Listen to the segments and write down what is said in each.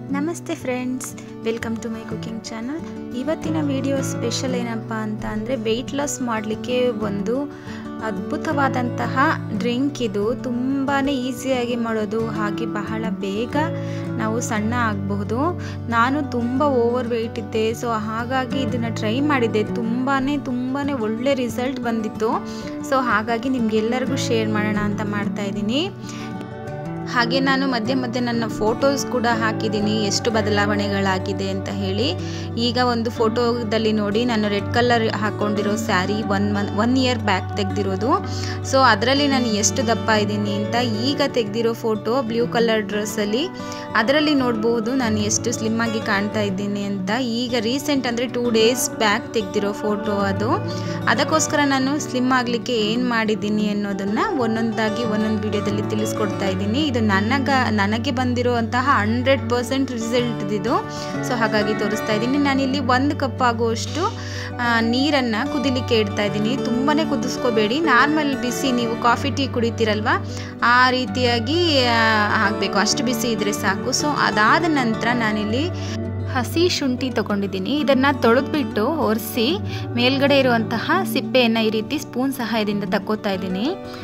ನಮಸ್ತೆ friends welcome to my cooking channel ಇವತ್ತಿನ video special ಏನಪ್ಪ ಅಂತ ಅಂದರೆ ವೆಯ್ಟ್ ಲಾಸ್ ಮಾಡಲಿಕ್ಕೆ ಒಂದು ಅದ್ಭುತವಾದಂತಹ ಡ್ರಿಂಕ್ ಇದು ತುಂಬಾ ಈಸಿಯಾಗಿ ಮಾಡೋದು ಹಾಗೆ ಬಹಳ ಬೇಗ ನಾವು ಸಣ್ಣ ಆಗಬಹುದು ನಾನು ತುಂಬ ಓವರ್ ವೆಯ್ಟ್ ಇದ್ದೆ ಸೊ ಹಾಗಾಗಿ ಇದನ್ನು ಟ್ರೈ ಮಾಡಿದ್ದೆ ತುಂಬಾ ತುಂಬಾ ಒಳ್ಳೆ ರಿಸಲ್ಟ್ ಬಂದಿತ್ತು ಸೊ ಹಾಗಾಗಿ ನಿಮಗೆಲ್ಲರಿಗೂ ಶೇರ್ ಮಾಡೋಣ ಅಂತ ಮಾಡ್ತಾ ಇದ್ದೀನಿ ಹಾಗೆ ನಾನು ಮಧ್ಯೆ ಮಧ್ಯೆ ನನ್ನ ಫೋಟೋಸ್ ಕೂಡ ಹಾಕಿದ್ದೀನಿ ಎಷ್ಟು ಬದಲಾವಣೆಗಳಾಗಿದೆ ಅಂತ ಹೇಳಿ ಈಗ ಒಂದು ಫೋಟೋದಲ್ಲಿ ನೋಡಿ ನಾನು ರೆಡ್ ಕಲರ್ ಹಾಕ್ಕೊಂಡಿರೋ sari one month one year back ತೆಗೆದಿರೋದು ಸೊ ಅದರಲ್ಲಿ ನಾನು ಎಷ್ಟು ದಪ್ಪ ಇದ್ದೀನಿ ಅಂತ ಈಗ ತೆಗೆದಿರೋ ಫೋಟೋ ಬ್ಲೂ ಕಲರ್ ಡ್ರೆಸ್ಸಲ್ಲಿ ಅದರಲ್ಲಿ ನೋಡ್ಬೋದು ನಾನು ಎಷ್ಟು ಸ್ಲಿಮ್ ಆಗಿ ಕಾಣ್ತಾ ಇದ್ದೀನಿ ಅಂತ ಈಗ ರೀಸೆಂಟ್ ಅಂದರೆ ಟೂ ಡೇಸ್ ಬ್ಯಾಕ್ ತೆಗೆದಿರೋ ಫೋಟೋ ಅದು ಅದಕ್ಕೋಸ್ಕರ ನಾನು ಸ್ಲಿಮ್ ಆಗಲಿಕ್ಕೆ ಏನು ಮಾಡಿದ್ದೀನಿ ಅನ್ನೋದನ್ನು ಒಂದೊಂದಾಗಿ ಒಂದೊಂದು ವಿಡಿಯೋದಲ್ಲಿ ತಿಳಿಸ್ಕೊಡ್ತಾ ಇದ್ದೀನಿ ಇದು ನನಗ ನನಗೆ ಬಂದಿರುವಂತಹ ಹಂಡ್ರೆಡ್ ಪರ್ಸೆಂಟ್ ರಿಸಲ್ಟ್ ಇದು ಸೊ ಹಾಗಾಗಿ ತೋರಿಸ್ತಾ ಇದ್ದೀನಿ ನಾನಿಲ್ಲಿ ಒಂದು ಕಪ್ ಆಗುವಷ್ಟು ನೀರನ್ನು ಕುದಿಲಿಕ್ಕೆ ಇಡ್ತಾ ಇದ್ದೀನಿ ತುಂಬಾ ಕುದಿಸ್ಕೋಬೇಡಿ ನಾರ್ಮಲ್ ಬಿಸಿ ನೀವು ಕಾಫಿ ಟೀ ಕುಡಿತೀರಲ್ವ ಆ ರೀತಿಯಾಗಿ ಆಗಬೇಕು ಅಷ್ಟು ಬಿಸಿ ಇದ್ದರೆ ಸಾಕು ಸೊ ಅದಾದ ನಂತರ ನಾನಿಲ್ಲಿ ಹಸಿ ಶುಂಠಿ ತಗೊಂಡಿದ್ದೀನಿ ಇದನ್ನು ತೊಳೆದ್ಬಿಟ್ಟು ಒರೆಸಿ ಮೇಲ್ಗಡೆ ಇರುವಂತಹ ಸಿಪ್ಪೆಯನ್ನು ಈ ರೀತಿ ಸ್ಪೂನ್ ಸಹಾಯದಿಂದ ತಗೋತಾ ಇದ್ದೀನಿ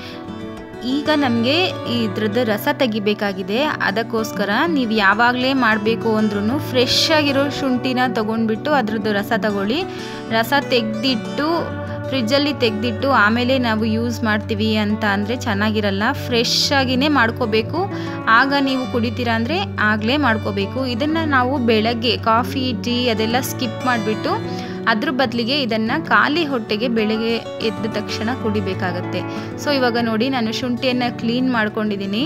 ಈಗ ನಮಗೆ ಇದ್ರದ್ದು ರಸ ತೆಗಿಬೇಕಾಗಿದೆ ಅದಕ್ಕೋಸ್ಕರ ನೀವು ಯಾವಾಗಲೇ ಮಾಡಬೇಕು ಅಂದ್ರೂ ಫ್ರೆಶ್ ಆಗಿರೋ ಶುಂಠಿನ ತೊಗೊಂಡ್ಬಿಟ್ಟು ಅದ್ರದ್ದು ರಸ ತಗೊಳ್ಳಿ ರಸ ತೆಗೆದಿಟ್ಟು ಫ್ರಿಜ್ಜಲ್ಲಿ ತೆಗೆದಿಟ್ಟು ಆಮೇಲೆ ನಾವು ಯೂಸ್ ಮಾಡ್ತೀವಿ ಅಂತ ಅಂದರೆ ಚೆನ್ನಾಗಿರಲ್ಲ ಫ್ರೆಶ್ ಆಗಿನೇ ಮಾಡ್ಕೋಬೇಕು ಆಗ ನೀವು ಕುಡಿತೀರಾ ಅಂದರೆ ಆಗಲೇ ಮಾಡ್ಕೋಬೇಕು ಇದನ್ನು ನಾವು ಬೆಳಗ್ಗೆ ಕಾಫಿ ಟೀ ಅದೆಲ್ಲ ಸ್ಕಿಪ್ ಮಾಡಿಬಿಟ್ಟು ಅದ್ರ ಬದಲಿಗೆ ಇದನ್ನು ಖಾಲಿ ಹೊಟ್ಟೆಗೆ ಬೆಳಗ್ಗೆ ಎದ್ದ ತಕ್ಷಣ ಕುಡಿಬೇಕಾಗತ್ತೆ ಸೊ ಇವಾಗ ನೋಡಿ ನಾನು ಶುಂಠಿಯನ್ನು ಕ್ಲೀನ್ ಮಾಡ್ಕೊಂಡಿದ್ದೀನಿ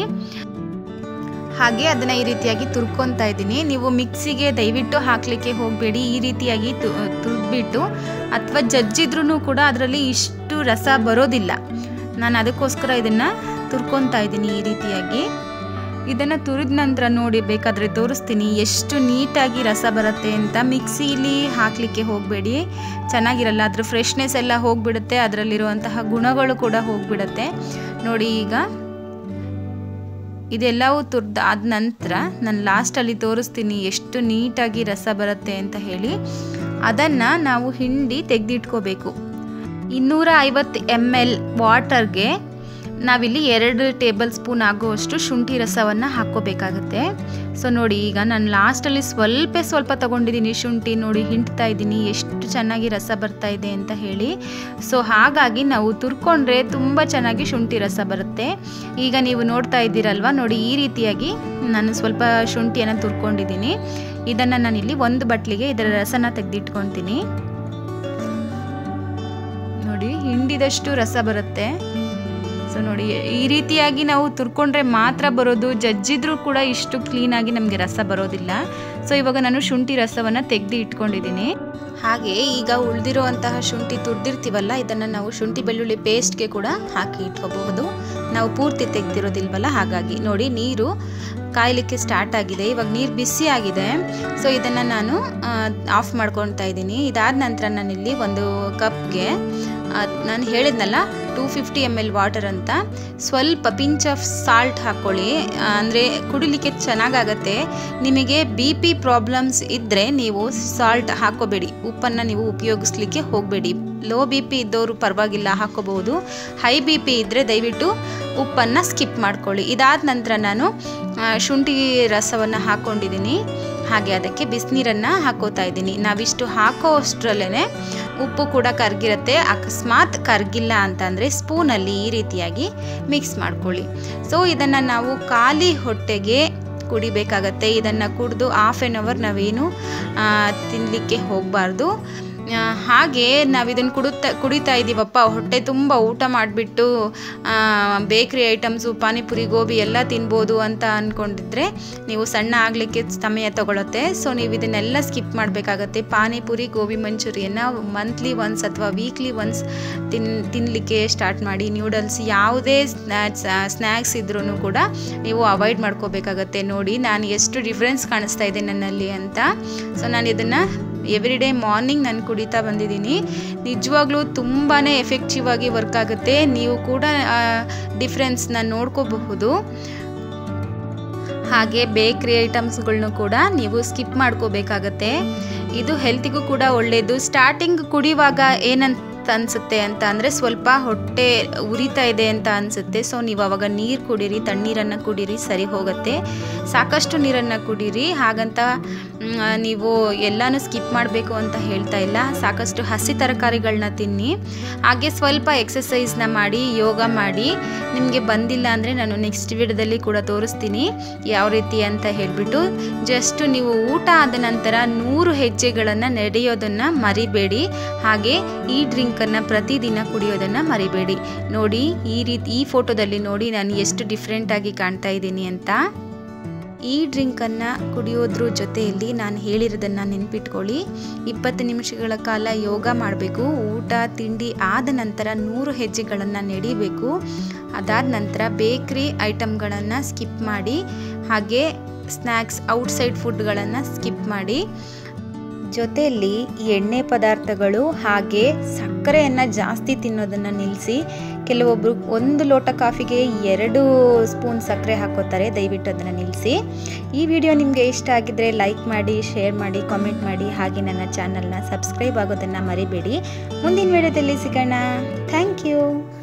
ಹಾಗೆ ಅದನ್ನು ಈ ರೀತಿಯಾಗಿ ತುರ್ಕೊತಾ ಇದ್ದೀನಿ ನೀವು ಮಿಕ್ಸಿಗೆ ದಯವಿಟ್ಟು ಹಾಕಲಿಕ್ಕೆ ಹೋಗಬೇಡಿ ಈ ರೀತಿಯಾಗಿ ತು ತುರ್ದ್ಬಿಟ್ಟು ಅಥವಾ ಜಜ್ಜಿದ್ರೂ ಕೂಡ ಅದರಲ್ಲಿ ಇಷ್ಟು ರಸ ಬರೋದಿಲ್ಲ ನಾನು ಅದಕ್ಕೋಸ್ಕರ ಇದನ್ನು ತುರ್ಕೊತಾ ಇದ್ದೀನಿ ಈ ರೀತಿಯಾಗಿ ಇದನ್ನು ತುರಿದ ನಂತರ ನೋಡಿ ಬೇಕಾದರೆ ತೋರಿಸ್ತೀನಿ ಎಷ್ಟು ನೀಟಾಗಿ ರಸ ಬರುತ್ತೆ ಅಂತ ಮಿಕ್ಸಿಲಿ ಹಾಕಲಿಕ್ಕೆ ಹೋಗಬೇಡಿ ಚೆನ್ನಾಗಿರಲ್ಲ ಅದ್ರ ಫ್ರೆಶ್ನೆಸ್ ಎಲ್ಲ ಹೋಗಿಬಿಡುತ್ತೆ ಅದರಲ್ಲಿರುವಂತಹ ಗುಣಗಳು ಕೂಡ ಹೋಗಿಬಿಡುತ್ತೆ ನೋಡಿ ಈಗ ಇದೆಲ್ಲವೂ ತುರ್ದು ಆದ ನಂತರ ನಾನು ಲಾಸ್ಟಲ್ಲಿ ತೋರಿಸ್ತೀನಿ ಎಷ್ಟು ನೀಟಾಗಿ ರಸ ಬರುತ್ತೆ ಅಂತ ಹೇಳಿ ಅದನ್ನು ನಾವು ಹಿಂಡಿ ತೆಗೆದಿಟ್ಕೋಬೇಕು ಇನ್ನೂರ ಐವತ್ತು ಎಮ್ ಎಲ್ ವಾಟರ್ಗೆ ನಾವಿಲ್ಲಿ ಎರಡು ಟೇಬಲ್ ಸ್ಪೂನ್ ಆಗುವಷ್ಟು ಶುಂಠಿ ರಸವನ್ನು ಹಾಕ್ಕೋಬೇಕಾಗತ್ತೆ ಸೊ ನೋಡಿ ಈಗ ನಾನು ಲಾಸ್ಟಲ್ಲಿ ಸ್ವಲ್ಪ ಸ್ವಲ್ಪ ತೊಗೊಂಡಿದ್ದೀನಿ ಶುಂಠಿ ನೋಡಿ ಹಿಂಡ್ತಾ ಇದ್ದೀನಿ ಎಷ್ಟು ಚೆನ್ನಾಗಿ ರಸ ಬರ್ತಾ ಇದೆ ಅಂತ ಹೇಳಿ ಸೊ ಹಾಗಾಗಿ ನಾವು ತುರ್ಕೊಂಡ್ರೆ ತುಂಬ ಚೆನ್ನಾಗಿ ಶುಂಠಿ ರಸ ಬರುತ್ತೆ ಈಗ ನೀವು ನೋಡ್ತಾ ಇದ್ದೀರಲ್ವ ನೋಡಿ ಈ ರೀತಿಯಾಗಿ ನಾನು ಸ್ವಲ್ಪ ಶುಂಠಿಯನ್ನು ತುರ್ಕೊಂಡಿದ್ದೀನಿ ಇದನ್ನು ನಾನಿಲ್ಲಿ ಒಂದು ಬಟ್ಲಿಗೆ ಇದರ ರಸನ ತೆಗೆದಿಟ್ಕೊತೀನಿ ನೋಡಿ ಹಿಂಡಿದಷ್ಟು ರಸ ಬರುತ್ತೆ ಸೊ ನೋಡಿ ಈ ರೀತಿಯಾಗಿ ನಾವು ತುರ್ಕೊಂಡ್ರೆ ಮಾತ್ರ ಬರೋದು ಜಜ್ಜಿದ್ರೂ ಕೂಡ ಇಷ್ಟು ಕ್ಲೀನಾಗಿ ನಮಗೆ ರಸ ಬರೋದಿಲ್ಲ ಸೊ ಇವಾಗ ನಾನು ಶುಂಠಿ ರಸವನ್ನು ತೆಗೆದು ಇಟ್ಕೊಂಡಿದ್ದೀನಿ ಹಾಗೆ ಈಗ ಉಳಿದಿರುವಂತಹ ಶುಂಠಿ ತುರ್ದಿರ್ತೀವಲ್ಲ ಇದನ್ನು ನಾವು ಶುಂಠಿ ಬೆಳ್ಳುಳ್ಳಿ ಪೇಸ್ಟ್ಗೆ ಕೂಡ ಹಾಕಿ ಇಟ್ಕೋಬಹುದು ನಾವು ಪೂರ್ತಿ ತೆಗೆದಿರೋದಿಲ್ವಲ್ಲ ಹಾಗಾಗಿ ನೋಡಿ ನೀರು ಕಾಯಲಿಕ್ಕೆ ಸ್ಟಾರ್ಟ್ ಆಗಿದೆ ಇವಾಗ ನೀರು ಬಿಸಿ ಆಗಿದೆ ಸೊ ಇದನ್ನು ನಾನು ಆಫ್ ಮಾಡ್ಕೊತಾ ಇದ್ದೀನಿ ಇದಾದ ನಂತರ ನಾನಿಲ್ಲಿ ಒಂದು ಕಪ್ಗೆ ನಾನು ಹೇಳಿದ್ನಲ್ಲ two fifty M L water ಅಂತ ಸ್ವಲ್ಪ ಪಿಂಚ್ ಆಫ್ ಸಾಲ್ಟ್ ಹಾಕ್ಕೊಳ್ಳಿ ಅಂದರೆ ಕುಡಿಲಿಕ್ಕೆ ಚೆನ್ನಾಗಾಗತ್ತೆ ನಿಮಗೆ ಬಿ ಪಿ ಪ್ರಾಬ್ಲಮ್ಸ್ ಇದ್ದರೆ ನೀವು ಸಾಲ್ಟ್ ಹಾಕೋಬೇಡಿ ಉಪ್ಪನ್ನು ನೀವು ಉಪಯೋಗಿಸ್ಲಿಕ್ಕೆ ಹೋಗಬೇಡಿ ಲೋ ಬಿ ಪಿ ಇದ್ದವರು ಪರವಾಗಿಲ್ಲ ಹಾಕೋಬಹುದು ಹೈ ಬಿ ಪಿ ಇದ್ದರೆ ದಯವಿಟ್ಟು ಉಪ್ಪನ್ನು ಸ್ಕಿಪ್ ಮಾಡ್ಕೊಳ್ಳಿ ಇದಾದ ನಂತರ ನಾನು ಶುಂಠಿ ರಸವನ್ನು ಹಾಕ್ಕೊಂಡಿದ್ದೀನಿ ಹಾಗೆ ಅದಕ್ಕೆ ಬಿಸಿನೀರನ್ನು ಹಾಕೋತಾ ಇದ್ದೀನಿ ನಾವಿಷ್ಟು ಹಾಕೋ ಅಷ್ಟರಲ್ಲೇ ಉಪ್ಪು ಕೂಡ ಕರ್ಗಿರುತ್ತೆ ಅಕಸ್ಮಾತ್ ಕರ್ಗಿಲ್ಲ ಅಂತಂದರೆ ಸ್ಪೂನಲ್ಲಿ ಈ ರೀತಿಯಾಗಿ ಮಿಕ್ಸ್ ಮಾಡ್ಕೊಳ್ಳಿ ಸೊ ಇದನ್ನು ನಾವು ಖಾಲಿ ಹೊಟ್ಟೆಗೆ ಕುಡಿಬೇಕಾಗತ್ತೆ ಇದನ್ನು ಕುಡಿದು ಹಾಫ್ ಆನ್ ಅವರ್ ನಾವೇನು ತಿನ್ನಲಿಕ್ಕೆ ಹೋಗಬಾರ್ದು ಹಾಗೆ ನಾವು ಇದನ್ನು ಕುಡುತ್ತಾ ಕುಡಿತಾ ಇದ್ದೀವಪ್ಪ ಹೊಟ್ಟೆ ತುಂಬ ಊಟ ಮಾಡಿಬಿಟ್ಟು ಬೇಕ್ರಿ ಐಟಮ್ಸು ಪಾನಿಪುರಿ ಗೋಬಿ ಎಲ್ಲ ತಿನ್ಬೋದು ಅಂತ ಅಂದ್ಕೊಂಡಿದ್ರೆ ನೀವು ಸಣ್ಣ ಆಗಲಿಕ್ಕೆ ಸಮಯ ತಗೊಳುತ್ತೆ ಸೊ ನೀವು ಇದನ್ನೆಲ್ಲ ಸ್ಕಿಪ್ ಮಾಡಬೇಕಾಗತ್ತೆ ಪಾನಿಪುರಿ ಗೋಬಿ ಮಂಚೂರಿಯನ್ನು ಮಂತ್ಲಿ ಒನ್ಸ್ ಅಥವಾ ವೀಕ್ಲಿ ಒನ್ಸ್ ತಿನ್ ತಿನ್ನಲಿಕ್ಕೆ ಸ್ಟಾರ್ಟ್ ಮಾಡಿ ನ್ಯೂಡಲ್ಸ್ ಯಾವುದೇ ಸ್ನ್ಯಾಕ್ಸ್ ಇದ್ರೂ ಕೂಡ ನೀವು ಅವಾಯ್ಡ್ ಮಾಡ್ಕೋಬೇಕಾಗತ್ತೆ ನೋಡಿ ನಾನು ಎಷ್ಟು ಡಿಫ್ರೆನ್ಸ್ ಕಾಣಿಸ್ತಾ ಇದೆ ನನ್ನಲ್ಲಿ ಅಂತ ಸೊ ನಾನು ಇದನ್ನು ಎವ್ರಿ ಡೇ ಮಾರ್ನಿಂಗ್ ನಾನು ಕುಡಿತಾ ಬಂದಿದ್ದೀನಿ ನಿಜವಾಗ್ಲೂ ತುಂಬಾ ಎಫೆಕ್ಟಿವ್ ಆಗಿ ವರ್ಕ್ ಆಗುತ್ತೆ ನೀವು ಕೂಡ ಡಿಫ್ರೆನ್ಸ್ನ ನೋಡ್ಕೋಬಹುದು ಹಾಗೆ ಬೇಕ್ರಿ ಐಟಮ್ಸ್ಗಳ್ನು ಕೂಡ ನೀವು ಸ್ಕಿಪ್ ಮಾಡ್ಕೋಬೇಕಾಗತ್ತೆ ಇದು ಹೆಲ್ತಿಗೂ ಕೂಡ ಒಳ್ಳೆಯದು ಸ್ಟಾರ್ಟಿಂಗ್ ಕುಡಿಯುವಾಗ ಏನಂತ ಅನಿಸುತ್ತೆ ಅಂತ ಅಂದರೆ ಸ್ವಲ್ಪ ಹೊಟ್ಟೆ ಉರಿತಾ ಇದೆ ಅಂತ ಅನಿಸುತ್ತೆ ಸೊ ನೀವು ಅವಾಗ ನೀರು ಕುಡೀರಿ ತಣ್ಣೀರನ್ನು ಕುಡೀರಿ ಸರಿ ಹೋಗುತ್ತೆ ಸಾಕಷ್ಟು ನೀರನ್ನು ಕುಡೀರಿ ಹಾಗಂತ ಮ್, ನೀವು ಎಲ್ಲನೂ ಸ್ಕಿಪ್ ಮಾಡಬೇಕು ಅಂತ ಹೇಳ್ತಾ ಇಲ್ಲ ಸಾಕಷ್ಟು ಹಸಿ ತರಕಾರಿಗಳನ್ನ ತಿನ್ನಿ ಹಾಗೆ ಸ್ವಲ್ಪ ಎಕ್ಸಸೈಸ್ನ ಮಾಡಿ ಯೋಗ ಮಾಡಿ ನಿಮಗೆ ಬಂದಿಲ್ಲ ಅಂದರೆ ನಾನು ನೆಕ್ಸ್ಟ್ ವಿಡಿಯೋದಲ್ಲಿ ಕೂಡ ತೋರಿಸ್ತೀನಿ ಯಾವ ರೀತಿ ಅಂತ ಹೇಳಿಬಿಟ್ಟು ಜಸ್ಟ್ ನೀವು ಊಟ ಆದ ನಂತರ ನೂರು ಹೆಜ್ಜೆಗಳನ್ನು ನಡೆಯೋದನ್ನು ಮರಿಬೇಡಿ ಹಾಗೆ ಈ ಡ್ರಿಂಕನ್ನು ಪ್ರತಿದಿನ ಕುಡಿಯೋದನ್ನು ಮರಿಬೇಡಿ ನೋಡಿ ಈ ರೀತಿ ಈ ಫೋಟೋದಲ್ಲಿ ನೋಡಿ ನಾನು ಎಷ್ಟು ಡಿಫ್ರೆಂಟಾಗಿ ಕಾಣ್ತಾ ಇದ್ದೀನಿ ಅಂತ ಈ ಡ್ರಿಂಕನ್ನು ಕುಡಿಯೋದ್ರ ಜೊತೆಯಲ್ಲಿ ನಾನು ಹೇಳಿರೋದನ್ನು ನೆನ್ಪಿಟ್ಕೊಳ್ಳಿ ಇಪ್ಪತ್ತು ನಿಮಿಷಗಳ ಕಾಲ ಯೋಗ ಮಾಡಬೇಕು ಊಟ ತಿಂಡಿ ಆದ ನಂತರ ನೂರು ಹೆಜ್ಜೆಗಳನ್ನು ನಡಿಬೇಕು ಅದಾದ ನಂತರ ಬೇಕ್ರಿ ಐಟಮ್ಗಳನ್ನು ಸ್ಕಿಪ್ ಮಾಡಿ ಹಾಗೆ ಸ್ನ್ಯಾಕ್ಸ್ ಔಟ್ಸೈಡ್ ಫುಡ್ಗಳನ್ನು ಸ್ಕಿಪ್ ಮಾಡಿ ಜೊತೆಯಲ್ಲಿ ಎಣ್ಣೆ ಪದಾರ್ಥಗಳು ಹಾಗೆ ಸಕ್ಕರೆಯನ್ನು ಜಾಸ್ತಿ ತಿನ್ನೋದನ್ನು ನಿಲ್ಲಿಸಿ ಕೆಲವೊಬ್ಬರು ಒಂದು ಲೋಟ ಕಾಫಿಗೆ ಎರಡು ಸ್ಪೂನ್ ಸಕ್ಕರೆ ಹಾಕೋತಾರೆ ದಯವಿಟ್ಟು ಅದನ್ನು ನಿಲ್ಲಿಸಿ ಈ ವಿಡಿಯೋ ನಿಮಗೆ ಇಷ್ಟ ಆಗಿದ್ದರೆ ಲೈಕ್ ಮಾಡಿ ಶೇರ್ ಮಾಡಿ ಕಾಮೆಂಟ್ ಮಾಡಿ ಹಾಗೆ ನನ್ನ ಚಾನಲ್ನ ಸಬ್ಸ್ಕ್ರೈಬ್ ಆಗೋದನ್ನು ಮರಿಬೇಡಿ ಮುಂದಿನ ವಿಡಿಯೋದಲ್ಲಿ ಸಿಗೋಣ ಥ್ಯಾಂಕ್ ಯು